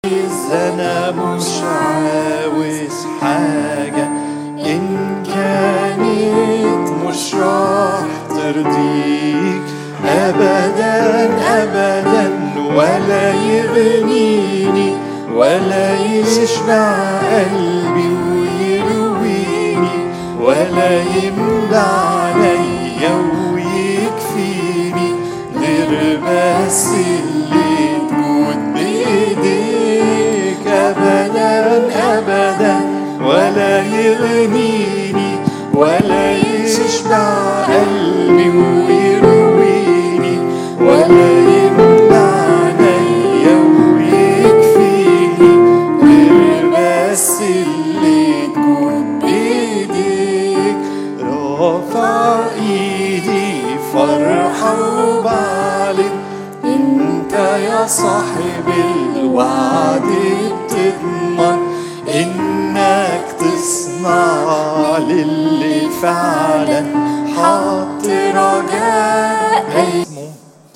انا مش عاوز حاجة ان كانت مش راح ترضيك ابدا ابدا ولا يغنيني ولا يشبع قلبي ويرويني ولا يملى عليا ويكفيني غير بس اللي تكون بايديك ابدا ابدا ولا يغنيني ولا يشبع قلبي ويرويني ولا يملى عليا ويكفيني غير بس اللي تكون بايديك رافع ايدي فرحة وبعلن انت يا صاحب الوعد بتضمن انك تصنع للي فعلا حط رجاء اسمه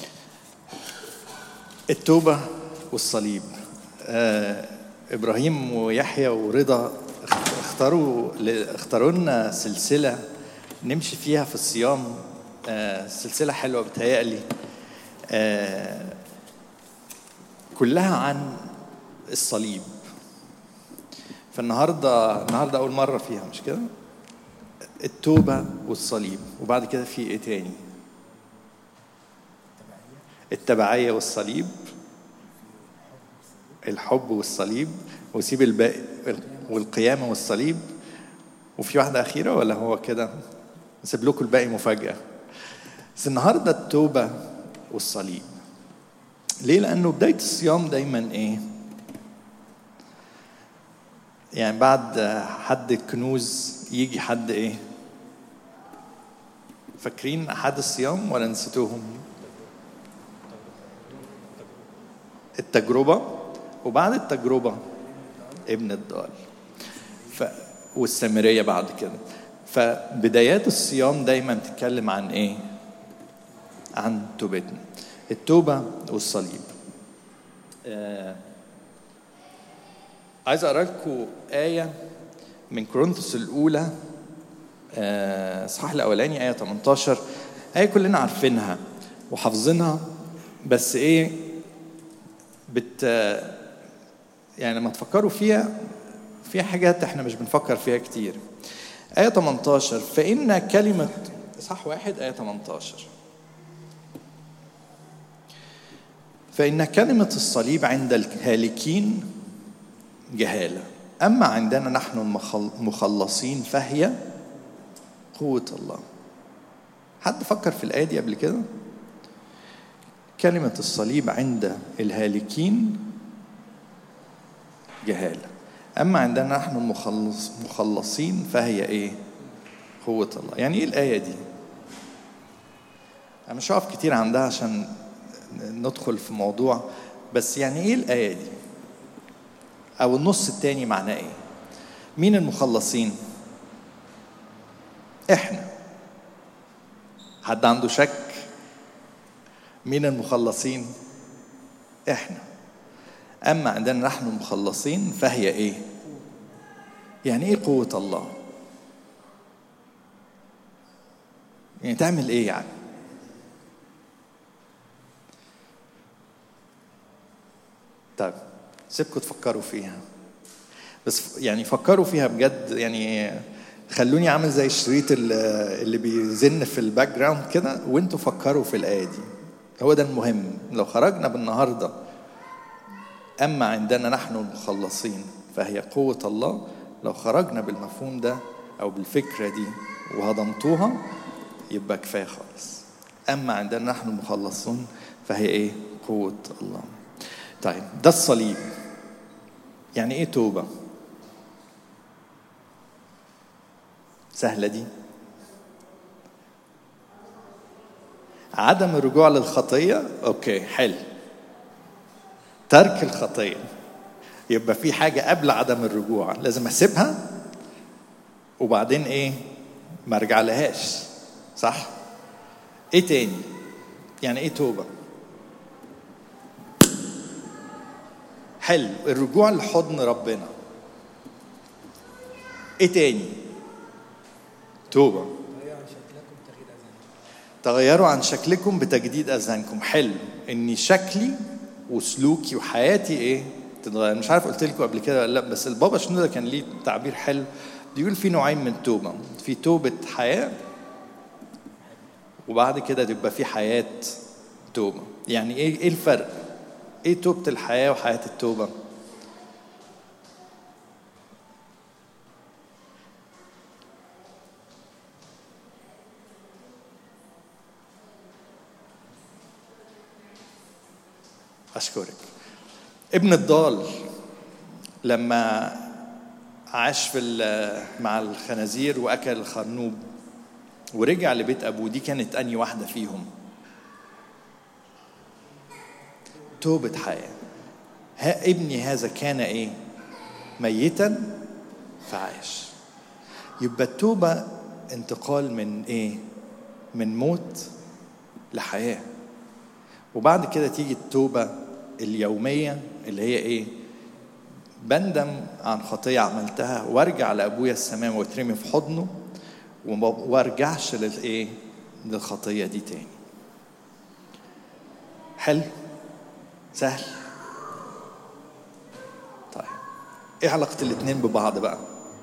التوبة والصليب آه ابراهيم ويحيى ورضا اختاروا اختاروا لنا سلسله نمشي فيها في الصيام آه سلسله حلوه بتهيألي آه كلها عن الصليب فالنهارده النهارده اول مره فيها مش كده التوبه والصليب وبعد كده في ايه تاني التبعيه والصليب الحب والصليب وسيب الباقي والقيامه والصليب وفي واحده اخيره ولا هو كده نسيب لكم الباقي مفاجاه بس النهارده التوبه والصليب ليه لانه بدايه الصيام دايما ايه يعني بعد حد الكنوز يجي حد ايه فاكرين احد الصيام ولا نسيتوهم التجربه وبعد التجربه ابن الضال ف... والسامريه بعد كده فبدايات الصيام دايما تتكلم عن ايه عن توبتنا التوبه والصليب آه عايز اقرا لكم ايه من كورنثوس الاولى اصحاح آه الاولاني ايه 18 ايه كلنا عارفينها وحافظينها بس ايه بت يعني لما تفكروا فيها في حاجات احنا مش بنفكر فيها كتير آية 18 فإن كلمة صح واحد آية 18 فإن كلمة الصليب عند الهالكين جهالة أما عندنا نحن المخلصين فهي قوة الله حد فكر في الآية دي قبل كده؟ كلمة الصليب عند الهالكين جهالة أما عندنا نحن المخلص مخلصين فهي إيه؟ قوة الله يعني إيه الآية دي؟ أنا مش هقف كتير عندها عشان ندخل في موضوع بس يعني إيه الآية دي؟ أو النص التاني معناه إيه؟ مين المخلصين؟ إحنا حد عنده شك؟ مين المخلصين؟ إحنا أما عندنا نحن المخلصين فهي إيه؟ يعني إيه قوة الله؟ يعني تعمل إيه يعني؟ طيب سيبكم تفكروا فيها بس يعني فكروا فيها بجد يعني خلوني عامل زي الشريط اللي بيزن في الباك جراوند كده وانتوا فكروا في الآية دي هو ده المهم لو خرجنا بالنهارده أما عندنا نحن المخلصين فهي قوة الله لو خرجنا بالمفهوم ده أو بالفكرة دي وهضمتوها يبقى كفاية خالص أما عندنا نحن المخلصون فهي إيه؟ قوة الله طيب ده الصليب يعني إيه توبة؟ سهلة دي عدم الرجوع للخطية أوكي حلو ترك الخطية يبقى في حاجة قبل عدم الرجوع لازم أسيبها وبعدين إيه ما أرجع لهاش صح إيه تاني يعني إيه توبة حلو الرجوع لحضن ربنا ايه تاني توبه تغيروا عن شكلكم بتجديد اذهانكم حلو ان شكلي وسلوكي وحياتي ايه تتغير مش عارف قلت لكم قبل كده ولا لا بس البابا شنودة كان ليه تعبير حلو بيقول في نوعين من توبه في توبه حياه وبعد كده تبقى في حياه توبه يعني ايه ايه الفرق ايه توبه الحياه وحياه التوبه أشكرك ابن الضال لما عاش في مع الخنازير وأكل الخرنوب ورجع لبيت أبوه دي كانت أني واحدة فيهم توبة حياة ها ابني هذا كان إيه ميتا فعاش يبقى التوبة انتقال من إيه من موت لحياة وبعد كده تيجي التوبة اليومية اللي هي إيه بندم عن خطية عملتها وارجع لأبويا السماء واترمي في حضنه وارجعش للإيه للخطية دي تاني حلو سهل طيب ايه علاقة الاتنين ببعض بقى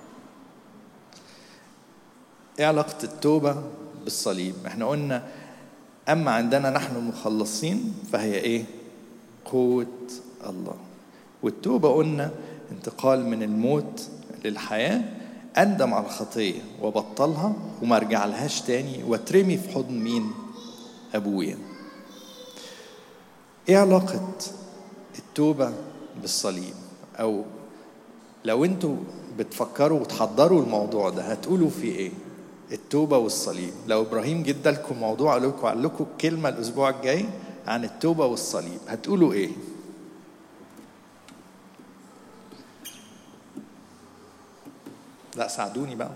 ايه علاقة التوبة بالصليب احنا قلنا اما عندنا نحن المخلصين فهي ايه قوة الله والتوبة قلنا انتقال من الموت للحياة أندم على الخطية وبطلها وما ارجع لهاش تاني واترمي في حضن مين أبويا ايه علاقة التوبة بالصليب أو لو انتوا بتفكروا وتحضروا الموضوع ده هتقولوا في ايه التوبة والصليب لو إبراهيم جدا لكم موضوع قال لكم قال لكم كلمة الأسبوع الجاي عن التوبة والصليب هتقولوا إيه لا ساعدوني بقى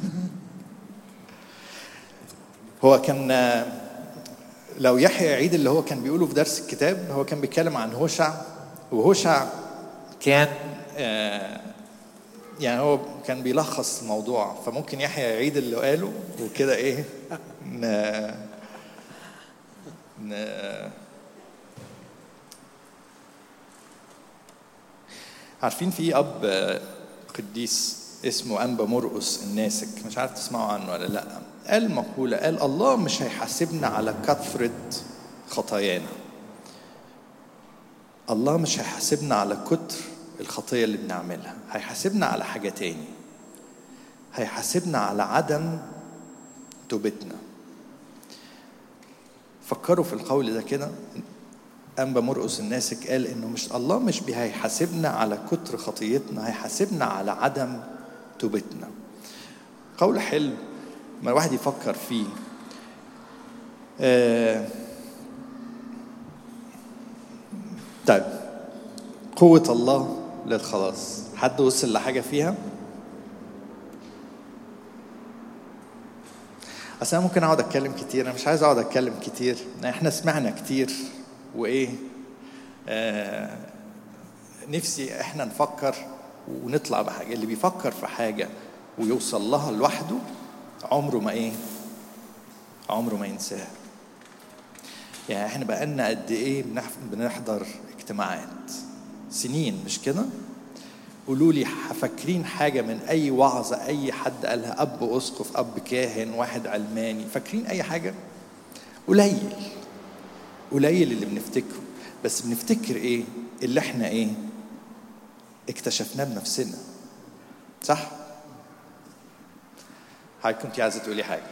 هو كان لو يحيى يعيد اللي هو كان بيقوله في درس الكتاب هو كان بيتكلم عن هوشع وهوشع كان يعني هو كان بيلخص الموضوع فممكن يحيى يعيد اللي قاله وكده ايه ن... ن... عارفين في اب قديس اسمه انبا مرقس الناسك مش عارف تسمعوا عنه ولا لا قال مقوله قال الله مش هيحاسبنا على كثره خطايانا الله مش هيحاسبنا على كتر الخطية اللي بنعملها هيحاسبنا على حاجة تاني هيحاسبنا على عدم توبتنا فكروا في القول ده كده أنبا مرقس الناسك قال إنه مش الله مش هيحاسبنا على كتر خطيتنا هيحاسبنا على عدم توبتنا قول حلو ما الواحد يفكر فيه آه طيب قوة الله للخلاص حد وصل لحاجة فيها؟ أصل أنا ممكن أقعد أتكلم كتير أنا مش عايز أقعد أتكلم كتير إحنا سمعنا كتير وإيه آه نفسي إحنا نفكر ونطلع بحاجة اللي بيفكر في حاجة ويوصل لها لوحده عمره ما إيه عمره ما ينساها يعني احنا بقالنا قد ايه بنحضر اجتماعات سنين مش كده قولوا لي فاكرين حاجه من اي وعظه اي حد قالها اب اسقف اب كاهن واحد علماني فاكرين اي حاجه قليل قليل اللي بنفتكره بس بنفتكر ايه اللي احنا ايه اكتشفناه بنفسنا صح هاي كنت عايزه تقولي حاجه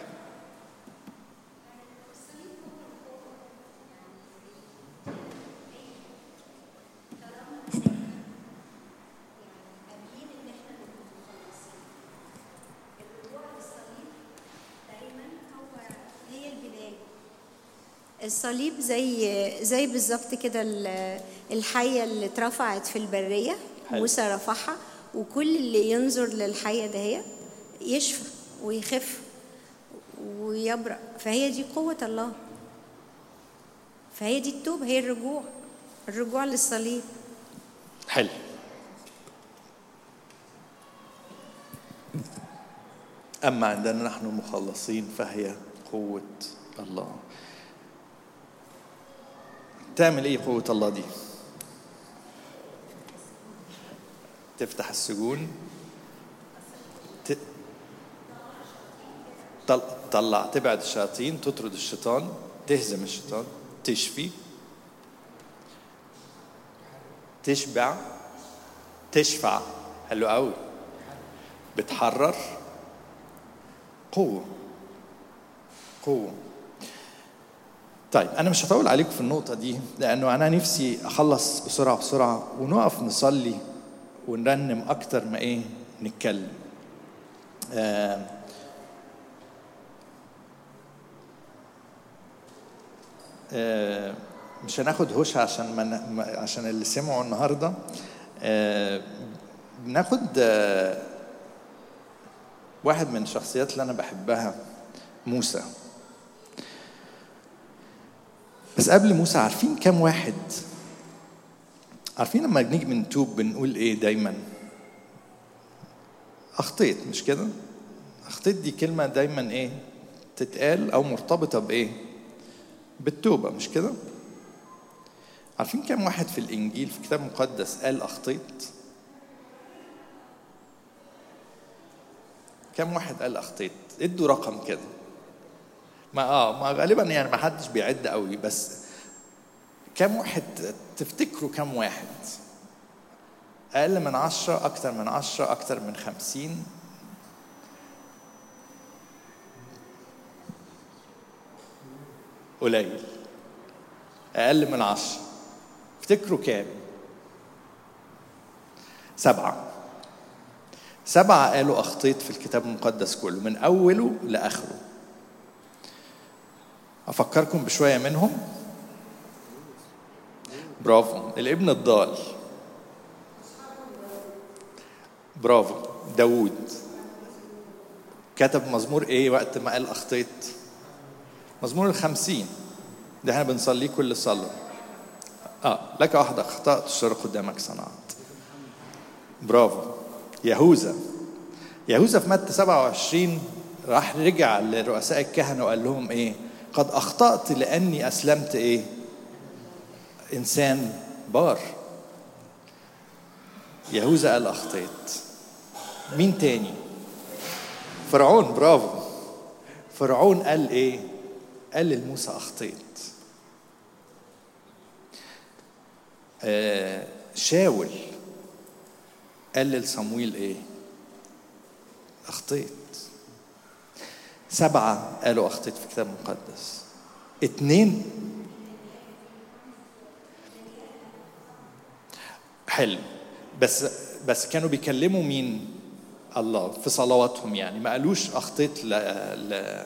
الصليب زي زي بالظبط كده الحيه اللي اترفعت في البريه موسى رفعها وكل اللي ينظر للحيه دهيت يشفى ويخف ويبرأ فهي دي قوة الله فهي دي التوبة هي الرجوع الرجوع للصليب حلو أما عندنا نحن مخلصين فهي قوة الله تعمل إيه قوة الله دي؟ تفتح السجون ت... طلع تبعد الشياطين تطرد الشيطان تهزم الشيطان تشفي تشبع تشفع حلو قوي بتحرر قوة قوة طيب أنا مش هطول عليكم في النقطة دي لأنه أنا نفسي أخلص بسرعة بسرعة ونقف نصلي ونرنم أكتر ما إيه نتكلم آه آه مش هناخد هوش عشان من عشان اللي سمعوا النهارده آه بناخد آه واحد من الشخصيات اللي انا بحبها موسى بس قبل موسى عارفين كم واحد عارفين لما بنيجي بنتوب بنقول ايه دايما اخطيت مش كده اخطيت دي كلمه دايما ايه تتقال او مرتبطه بايه بالتوبه مش كده عارفين كم واحد في الانجيل في كتاب مقدس قال اخطيت كم واحد قال اخطيت ادوا رقم كده ما اه ما غالبا يعني ما حدش بيعد قوي بس كم واحد تفتكروا كم واحد أقل من عشرة أكتر من عشرة أكتر من خمسين قليل أقل من عشرة افتكروا كام سبعة سبعة قالوا أخطيت في الكتاب المقدس كله من أوله لآخره أفكركم بشوية منهم برافو الابن الضال برافو داوود كتب مزمور ايه وقت ما قال اخطيت مزمور الخمسين ده احنا بنصليه كل صلاة اه لك واحدة اخطأت الشر قدامك صنعت برافو يهوذا يهوذا في متى 27 راح رجع لرؤساء الكهنة وقال لهم ايه قد اخطأت لاني اسلمت ايه انسان بار يهوذا قال اخطيت مين تاني فرعون برافو فرعون قال ايه قال لموسى اخطيت آه شاول قال لصمويل ايه اخطيت سبعة قالوا اخطيت في الكتاب المقدس اتنين حلو بس بس كانوا بيكلموا مين الله في صلواتهم يعني ما قالوش اخطيت ل, ل...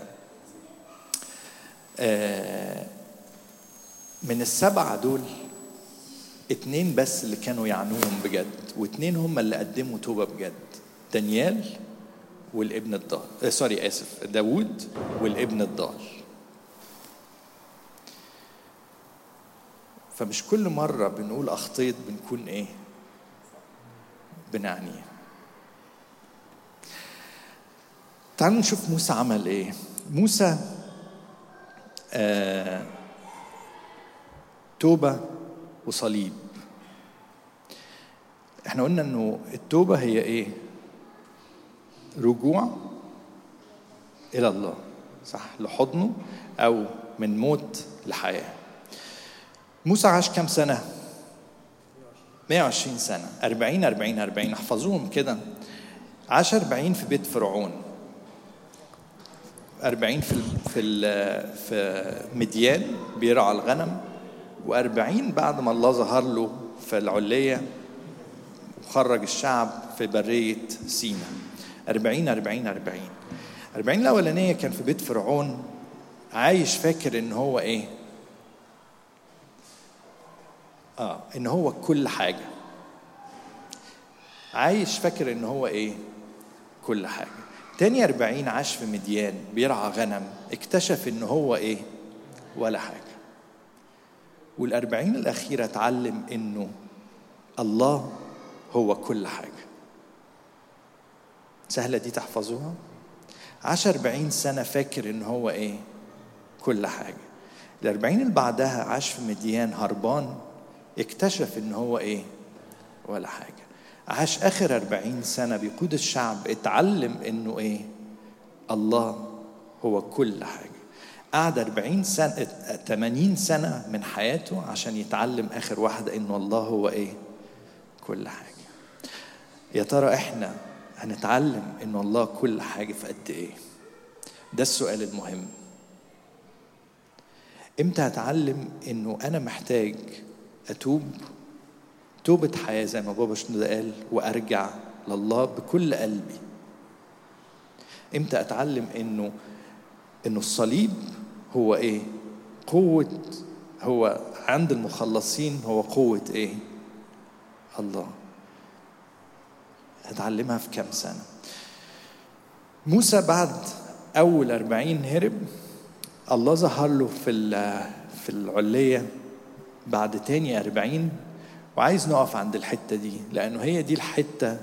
آه من السبعه دول اتنين بس اللي كانوا يعنوهم بجد واتنين هم اللي قدموا توبه بجد دانيال والابن الضال آه سوري اسف داوود والابن الضال فمش كل مرة بنقول أخطيت بنكون إيه؟ بنعنيه. تعالوا نشوف موسى عمل إيه. موسى آه توبة وصليب. احنا قلنا انه التوبة هي ايه؟ رجوع إلى الله صح لحضنه أو من موت لحياه موسى عاش كم سنة؟ 120 سنة 40 40 40 احفظوهم كده عاش 40 في بيت فرعون 40 في في في مديان بيرعى الغنم و40 بعد ما الله ظهر له في العلية وخرج الشعب في برية سينا 40 40 40 40 الأولانية كان في بيت فرعون عايش فاكر إن هو إيه؟ اه ان هو كل حاجه عايش فاكر ان هو ايه كل حاجه تاني أربعين عاش في مديان بيرعى غنم اكتشف ان هو ايه ولا حاجه والأربعين الأخيرة اتعلم انه الله هو كل حاجة سهلة دي تحفظوها عاش أربعين سنة فاكر إن هو إيه كل حاجة الأربعين اللي بعدها عاش في مديان هربان اكتشف إن هو إيه ولا حاجة عاش آخر أربعين سنة بيقود الشعب اتعلم إنه إيه الله هو كل حاجة قعد 40 سنة 80 سنة من حياته عشان يتعلم آخر واحدة إنه الله هو إيه؟ كل حاجة. يا ترى إحنا هنتعلم إنه الله كل حاجة في قد إيه؟ ده السؤال المهم. إمتى هتعلم إنه أنا محتاج أتوب توبة حياة زي ما بابا شنودة قال وأرجع لله بكل قلبي. إمتى أتعلم إنه إنه الصليب هو ايه قوة هو عند المخلصين هو قوة ايه الله هتعلمها في كام سنة موسى بعد أول أربعين هرب الله ظهر له في في العلية بعد تاني أربعين وعايز نقف عند الحتة دي لأنه هي دي الحتة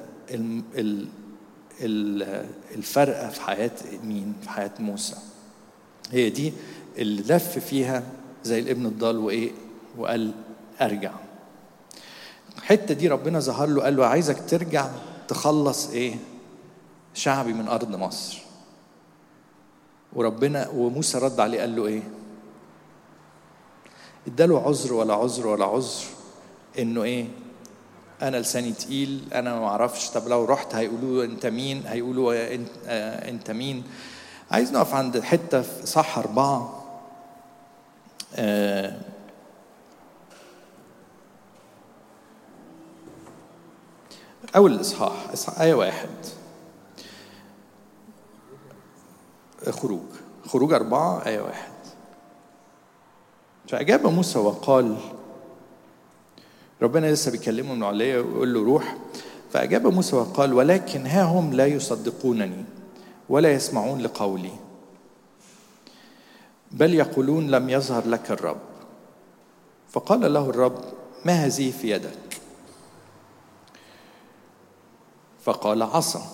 الفرقة في حياة مين في حياة موسى هي دي اللي لف فيها زي الابن الضال وايه وقال ارجع الحته دي ربنا ظهر له قال له عايزك ترجع تخلص ايه شعبي من ارض مصر وربنا وموسى رد عليه قال له ايه اداله عذر ولا عذر ولا عذر انه ايه انا لساني تقيل انا ما اعرفش طب لو رحت هيقولوا انت مين هيقولوا انت, آه انت مين عايز نقف عند حته في صح اربعه آه أول الإصحاح إصحاح آية واحد خروج خروج أربعة آية واحد فأجاب موسى وقال ربنا لسه بيكلمه من عليا ويقول له روح فأجاب موسى وقال ولكن ها هم لا يصدقونني ولا يسمعون لقولي بل يقولون لم يظهر لك الرب فقال له الرب ما هذه في يدك فقال عصا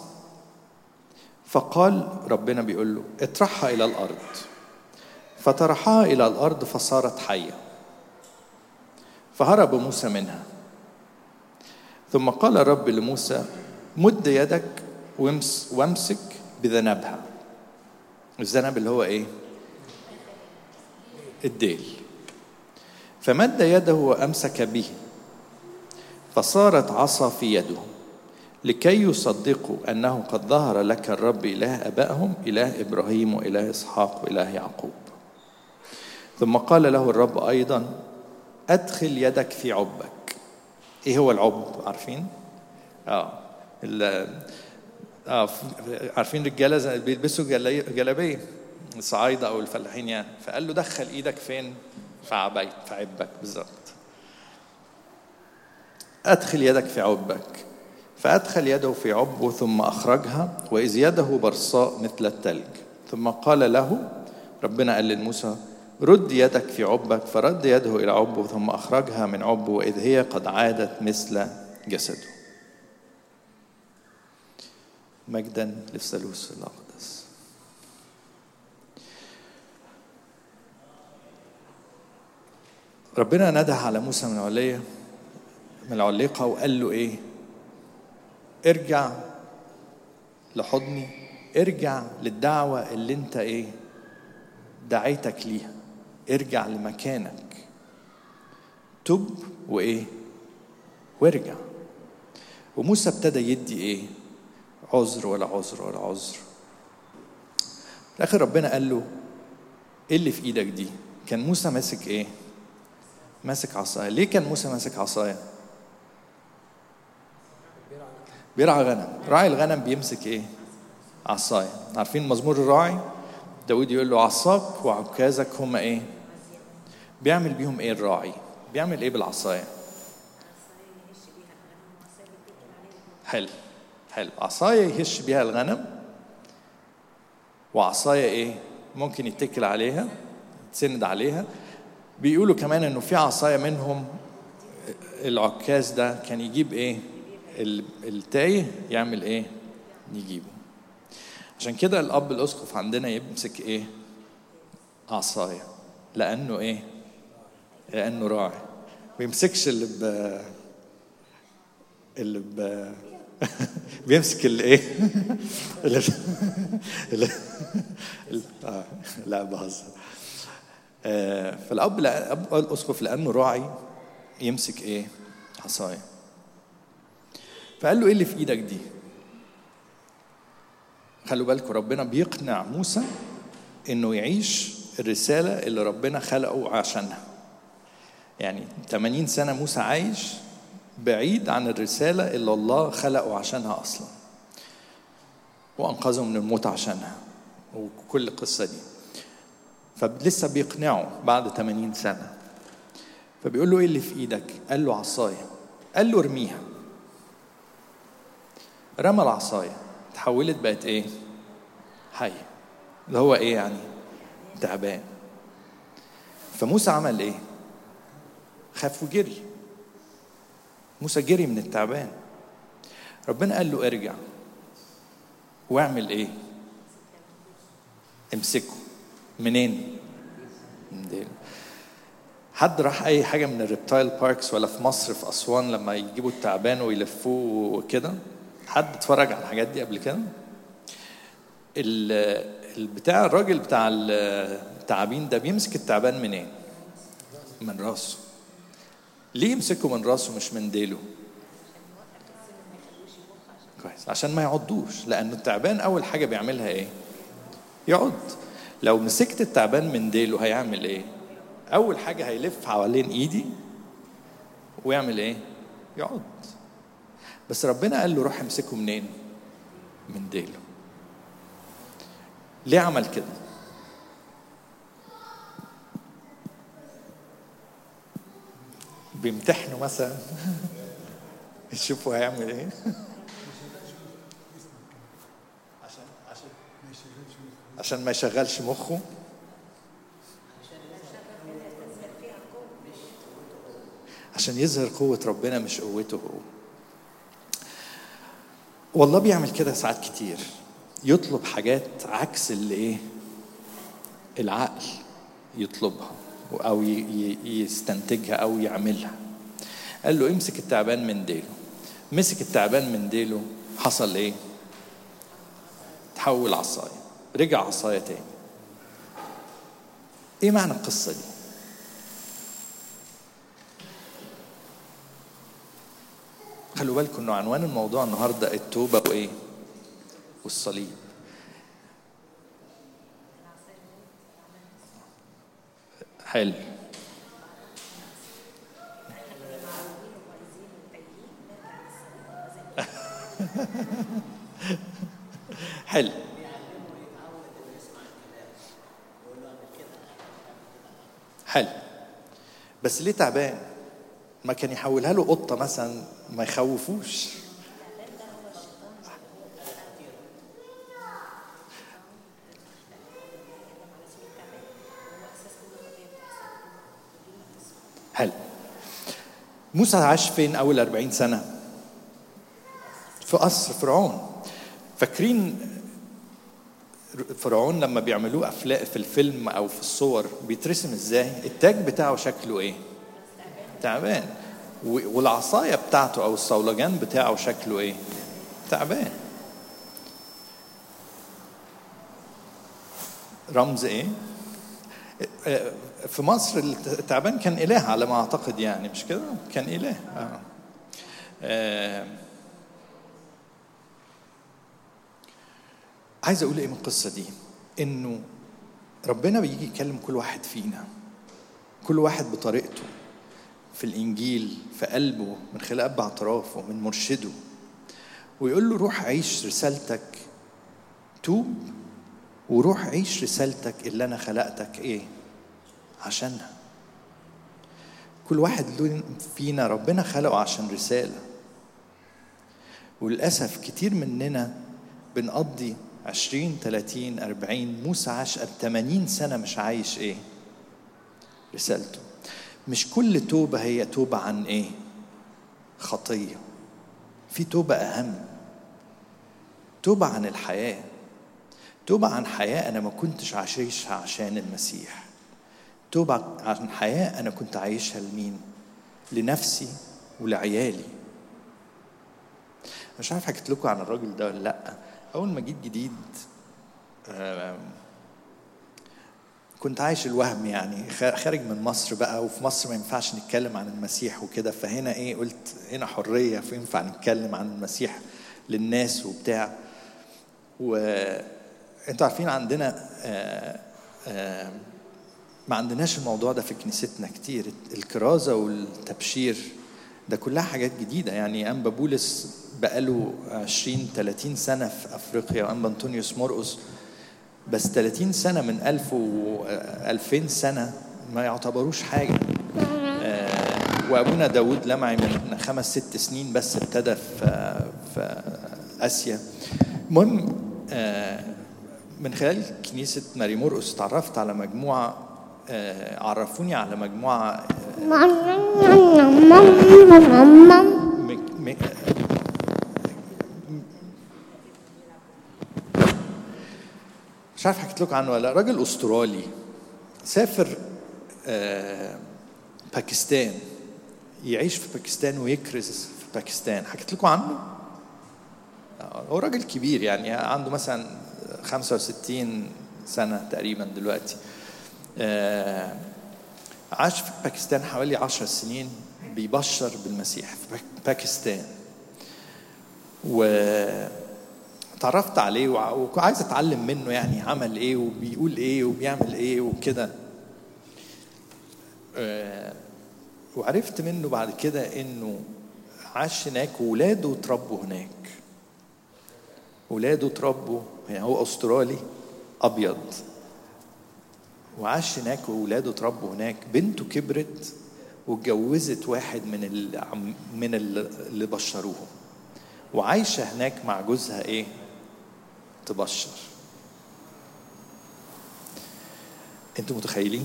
فقال ربنا بيقول له اطرحها الى الارض فطرحها الى الارض فصارت حيه فهرب موسى منها ثم قال الرب لموسى مد يدك وامسك بذنبها الذنب اللي هو ايه الديل فمد يده وامسك به فصارت عصا في يده لكي يصدقوا انه قد ظهر لك الرب اله ابائهم اله ابراهيم واله اسحاق واله يعقوب ثم قال له الرب ايضا ادخل يدك في عبك ايه هو العب عارفين اه اه عارفين رجاله بيلبسوا جلابيه الصعايده او الفلاحين يعني فقال له دخل ايدك فين في عبيت في عبك بالظبط ادخل يدك في عبك فادخل يده في عبه ثم اخرجها واذ يده برصاء مثل الثلج ثم قال له ربنا قال لموسى رد يدك في عبك فرد يده الى عبه ثم اخرجها من عبه واذ هي قد عادت مثل جسده مجدا للثالوث الاقدس ربنا نده على موسى من العلية من العليقة وقال له إيه؟ ارجع لحضني ارجع للدعوة اللي أنت إيه؟ دعيتك ليها ارجع لمكانك تب وإيه؟ وارجع وموسى ابتدى يدي إيه؟ عذر ولا عذر ولا عذر في الآخر ربنا قال له إيه اللي في إيدك دي؟ كان موسى ماسك إيه؟ ماسك عصاية ليه كان موسى ماسك عصاية بيرعى غنم راعي الغنم بيمسك ايه عصاية عارفين مزمور الراعي داود يقول له عصاك وعكازك هما ايه بيعمل بيهم ايه الراعي بيعمل ايه بالعصاية حلو حلو عصاية يهش بيها الغنم وعصاية ايه ممكن يتكل عليها تسند عليها بيقولوا كمان انه في عصايه منهم العكاز ده كان يجيب ايه ال- التايه يعمل ايه يجيبه عشان كده الاب الاسقف عندنا يمسك ايه عصايه لانه ايه لانه راعي ما يمسكش اللي ب اللي ب بيمسك الايه اللي اللي آه لا بهزر آه فالاب لا- الاب الاسقف لانه راعي يمسك ايه عصايه فقال له ايه اللي في ايدك دي خلوا بالكم ربنا بيقنع موسى انه يعيش الرساله اللي ربنا خلقه عشانها يعني 80 سنه موسى عايش بعيد عن الرساله اللي الله خلقه عشانها اصلا وانقذه من الموت عشانها وكل القصه دي فلسه بيقنعه بعد 80 سنه فبيقول له ايه اللي في ايدك قال له عصايه قال له ارميها رمى العصايه اتحولت بقت ايه حيه اللي هو ايه يعني تعبان فموسى عمل ايه خاف وجري موسى جري من التعبان ربنا قال له ارجع واعمل ايه امسكه منين من ديله حد راح اي حاجه من الريبتايل باركس ولا في مصر في اسوان لما يجيبوا التعبان ويلفوه وكده حد اتفرج على الحاجات دي قبل كده ال- البتاع الراجل بتاع التعابين ده بيمسك التعبان منين من راسه ليه يمسكه من راسه مش من ديله كويس عشان ما يعضوش لأن التعبان أول حاجة بيعملها إيه؟ يعض لو مسكت التعبان من ديله هيعمل إيه؟ أول حاجة هيلف حوالين إيدي ويعمل إيه؟ يعض بس ربنا قال له روح امسكه منين؟ من ديله ليه عمل كده؟ بيمتحنوا مثلا يشوفوا هيعمل ايه عشان عشان عشان ما يشغلش مخه عشان يظهر قوة ربنا مش قوته هو والله بيعمل كده ساعات كتير يطلب حاجات عكس اللي ايه العقل يطلبها او ي- ي- يستنتجها او يعملها قال له امسك التعبان من ديله مسك التعبان من ديله حصل ايه تحول عصايه رجع عصايه تاني ايه معنى القصه دي خلوا بالكم انه عنوان الموضوع النهارده التوبه وايه والصليب حلو حلو حلو بس ليه تعبان ما كان يحولها له قطه مثلا ما يخوفوش حلو موسى عاش فين اول 40 سنه في قصر فرعون فاكرين فرعون لما بيعملوه افلام في الفيلم او في الصور بيترسم ازاي التاج بتاعه شكله ايه تعبان و- والعصايه بتاعته او الصولجان بتاعه شكله ايه تعبان رمز ايه في مصر التعبان كان اله على ما اعتقد يعني مش كده كان اله آه. آه. عايز اقول ايه من القصه دي انه ربنا بيجي يكلم كل واحد فينا كل واحد بطريقته في الانجيل في قلبه من خلال اب اعترافه من مرشده ويقول له روح عيش رسالتك توب وروح عيش رسالتك اللي انا خلقتك ايه عشانها كل واحد له- فينا ربنا خلقه عشان رساله وللاسف كتير مننا بنقضي 20 30 40 موسى عاش 80 سنه مش عايش ايه رسالته مش كل توبة هي توبة عن إيه؟ خطية في توبة أهم توبة عن الحياة توبة عن حياة أنا ما كنتش عايشها عشان المسيح توبة عن حياة أنا كنت عايشها لمين؟ لنفسي ولعيالي مش عارف حكيت لكم عن الراجل ده ولا لأ أول ما جيت جديد كنت عايش الوهم يعني خارج من مصر بقى وفي مصر ما ينفعش نتكلم عن المسيح وكده فهنا ايه قلت هنا حريه فينفع نتكلم عن المسيح للناس وبتاع وانتوا عارفين عندنا آآ آآ ما عندناش الموضوع ده في كنيستنا كتير الكرازه والتبشير ده كلها حاجات جديده يعني انبا بولس بقاله 20 30 سنه في افريقيا وانبا انطونيوس مرقس بس 30 سنة من 1000 و 2000 سنة ما يعتبروش حاجة آه وأبونا داود لمعي من خمس ست سنين بس ابتدى في, في آسيا المهم آه من خلال كنيسة ماري مرقس تعرفت على مجموعة آه عرفوني على مجموعة مش عارف حكيت لكم عنه ولا راجل استرالي سافر آه باكستان يعيش في باكستان ويكرز في باكستان حكيت لكم عنه هو راجل كبير يعني عنده مثلا 65 سنة تقريبا دلوقتي آه عاش في باكستان حوالي 10 سنين بيبشر بالمسيح في باكستان و اتعرفت عليه وعايز اتعلم منه يعني عمل ايه وبيقول ايه وبيعمل ايه وكده أه وعرفت منه بعد كده انه عاش هناك وولاده اتربوا هناك ولاده اتربوا يعني هو استرالي ابيض وعاش هناك وولاده اتربوا هناك بنته كبرت واتجوزت واحد من ال من اللي بشروهم وعايشه هناك مع جوزها ايه تبشر انتوا متخيلين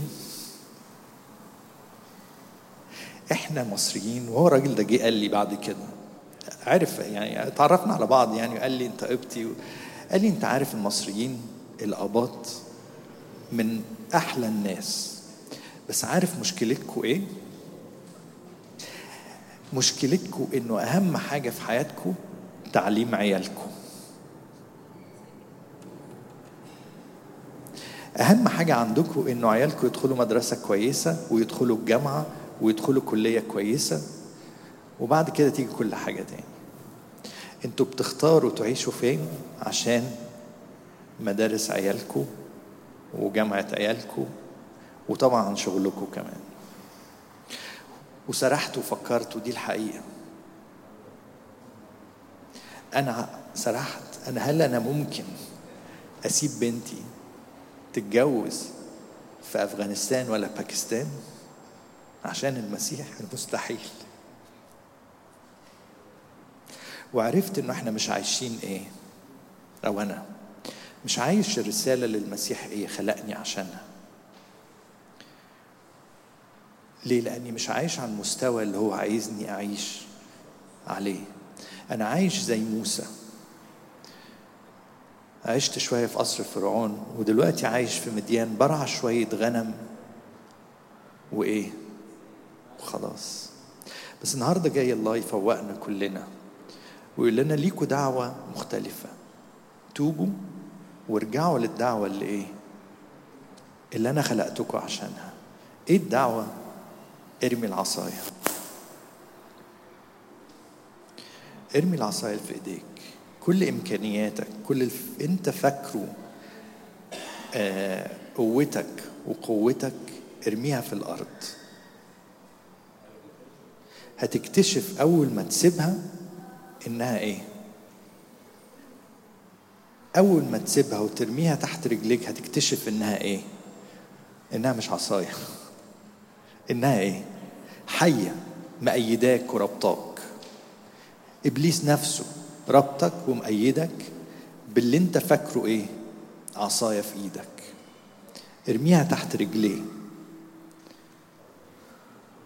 احنا مصريين وهو الراجل ده جه قال لي بعد كده عارف يعني تعرفنا على بعض يعني وقال لي انت قبطي قال لي انت عارف المصريين الاباط من احلى الناس بس عارف مشكلتكم ايه مشكلتكم انه اهم حاجه في حياتكم تعليم عيالكم اهم حاجه عندكم انه عيالكم يدخلوا مدرسه كويسه ويدخلوا الجامعه ويدخلوا كليه كويسه وبعد كده تيجي كل حاجه تاني انتوا بتختاروا تعيشوا فين عشان مدارس عيالكم وجامعه عيالكم وطبعا شغلكم كمان وسرحت وفكرت ودي الحقيقه انا سرحت انا هل انا ممكن اسيب بنتي تتجوز في افغانستان ولا باكستان عشان المسيح المستحيل وعرفت انه احنا مش عايشين ايه او انا مش عايش الرساله اللي المسيح ايه خلقني عشانها ليه لاني مش عايش على المستوى اللي هو عايزني اعيش عليه انا عايش زي موسى عشت شوية في قصر فرعون ودلوقتي عايش في مديان برع شوية غنم وإيه وخلاص بس النهاردة جاي الله يفوقنا كلنا ويقول لنا ليكوا دعوة مختلفة توبوا وارجعوا للدعوة اللي إيه اللي أنا خلقتكم عشانها إيه الدعوة ارمي العصاية ارمي العصاية في إيديك كل امكانياتك كل الف... انت فاكره آه قوتك وقوتك ارميها في الارض هتكتشف اول ما تسيبها انها ايه اول ما تسيبها وترميها تحت رجليك هتكتشف انها ايه انها مش عصايه انها ايه حيه مأيداك وربطاك ابليس نفسه ربطك ومأيدك باللي انت فاكره ايه عصاية في ايدك ارميها تحت رجليه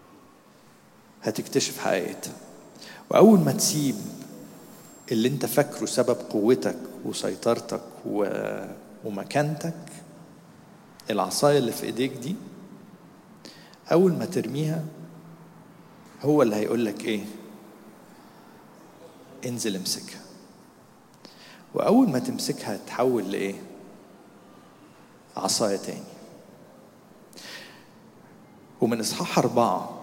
هتكتشف حقيقتها واول ما تسيب اللي انت فاكره سبب قوتك وسيطرتك و... ومكانتك العصايه اللي في ايديك دي اول ما ترميها هو اللي هيقول لك ايه انزل امسكها واول ما تمسكها تحول لايه عصايه تاني ومن اصحاح اربعه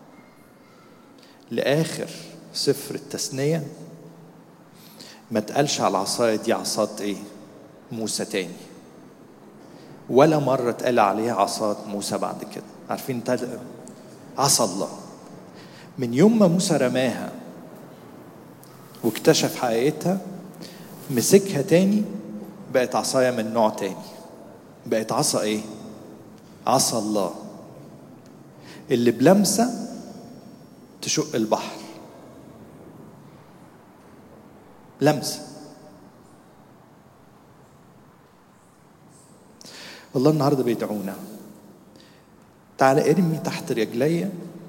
لاخر سفر التثنيه ما تقالش على العصايه دي عصاة ايه موسى تاني ولا مرة اتقال عليها عصاة موسى بعد كده عارفين تل... عصا الله من يوم ما موسى رماها واكتشف حقيقتها مسكها تاني بقت عصاية من نوع تاني بقت عصا ايه عصا الله اللي بلمسة تشق البحر لمسة والله النهارده بيدعونا تعالى ارمي تحت رجلي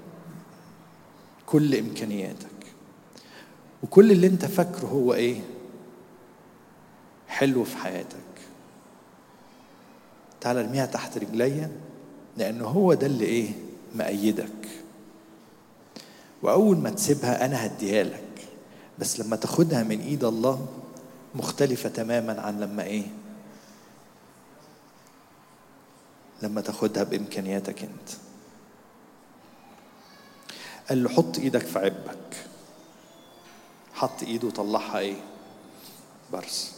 كل امكانياتك وكل اللي انت فاكره هو ايه حلو في حياتك تعالى ارميها تحت رجلي لانه هو ده اللي ايه مأيدك واول ما تسيبها انا هديها لك بس لما تاخدها من ايد الله مختلفه تماما عن لما ايه لما تاخدها بامكانياتك انت قال له حط ايدك في عبك حط ايده وطلعها ايه برص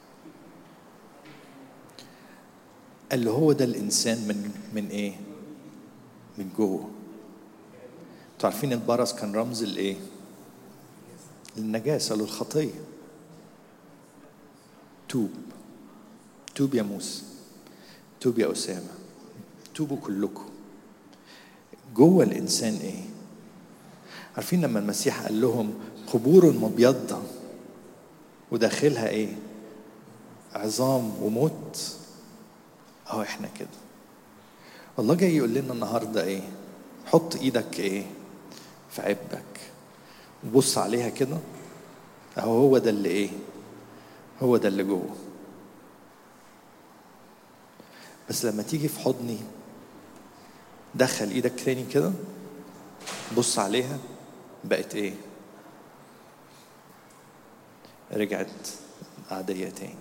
قال له هو ده الانسان من من ايه من جوه انتوا عارفين البرص كان رمز الايه للنجاسه للخطيه توب توب يا موسى توب يا اسامه توبوا كلكم جوه الانسان ايه عارفين لما المسيح قال لهم قبور مبيضة وداخلها ايه عظام وموت اهو احنا كده الله جاي يقول لنا النهارده ايه حط ايدك ايه في عبك وبص عليها كده اهو هو ده اللي ايه هو ده اللي جوه بس لما تيجي في حضني دخل ايدك تاني كده بص عليها بقت ايه رجعت عادية تاني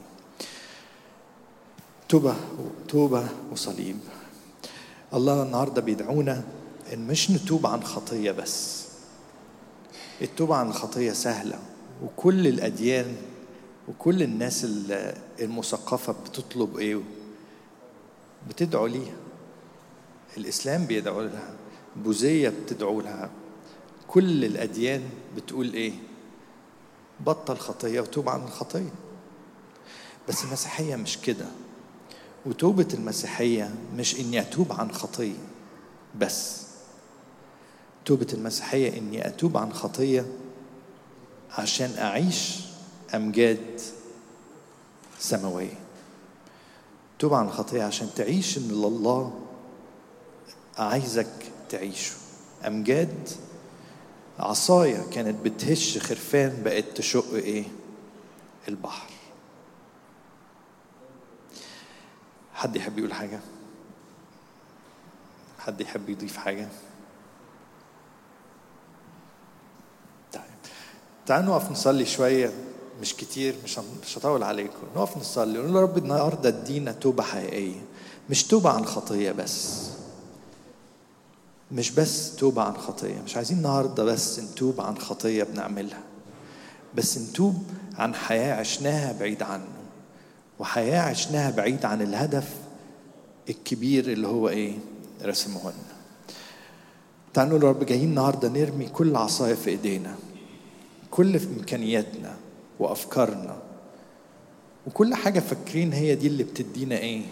توبة توبة وصليب الله النهاردة بيدعونا إن مش نتوب عن خطية بس التوبة عن الخطية سهلة وكل الأديان وكل الناس المثقفة بتطلب إيه بتدعو ليها الإسلام بيدعو لها بوذية بتدعو لها كل الأديان بتقول إيه بطل خطية وتوب عن الخطية بس المسيحية مش كده وتوبة المسيحية مش إني أتوب عن خطية بس توبة المسيحية إني أتوب عن خطية عشان أعيش أمجاد سماوية توب عن الخطية عشان تعيش إن الله عايزك تعيشه أمجاد عصاية كانت بتهش خرفان بقت تشق إيه البحر حد يحب يقول حاجة حد يحب يضيف حاجة طيب تعالوا نقف نصلي شوية مش كتير مش مش هطول عليكم نقف نصلي ونقول يا رب النهارده ادينا توبة حقيقية مش توبة عن خطية بس مش بس توبة عن خطية مش عايزين النهاردة بس نتوب عن خطية بنعملها بس نتوب عن حياة عشناها بعيد عنه وحياة عشناها بعيد عن الهدف الكبير اللي هو ايه رسمه لنا تعالوا نقول يا رب جايين النهارده نرمي كل عصاية في ايدينا كل في امكانياتنا وافكارنا وكل حاجة فاكرين هي دي اللي بتدينا ايه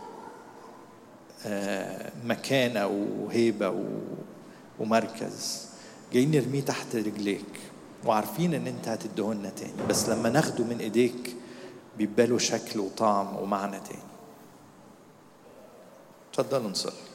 آه مكانة وهيبة ومركز جايين نرميه تحت رجليك وعارفين ان انت هتديهولنا تاني بس لما ناخده من ايديك بيبقى له شكل وطعم ومعنى تاني اتفضلوا نصلي